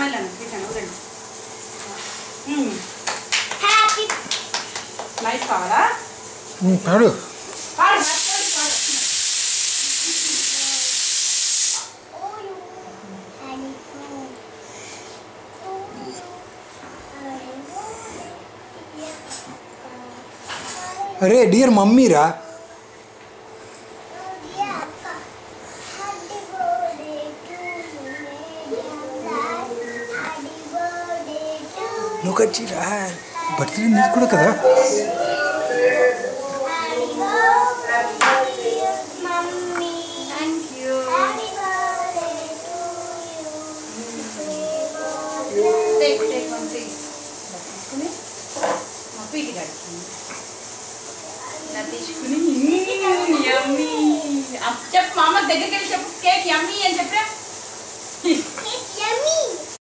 మళ్ళీ పెట్టాను వదండి happy nice కావాలా ఉమ్, పాడు పాడు, పాడు, పాడు. అరే డియర్ మమ్మీరా నువ్వు కచ్చిరా బర్త్డే నీకు కూడా కదా mummy thank you take take one please తీసుకుని మా పీటి కడుతుంది ఇలా తీసుకుని యమ్మీ చెప్పు మా అమ్మ దగ్గరికి వెళ్ళి చెప్పు కేక్ యమ్మీ అని చెప్పరా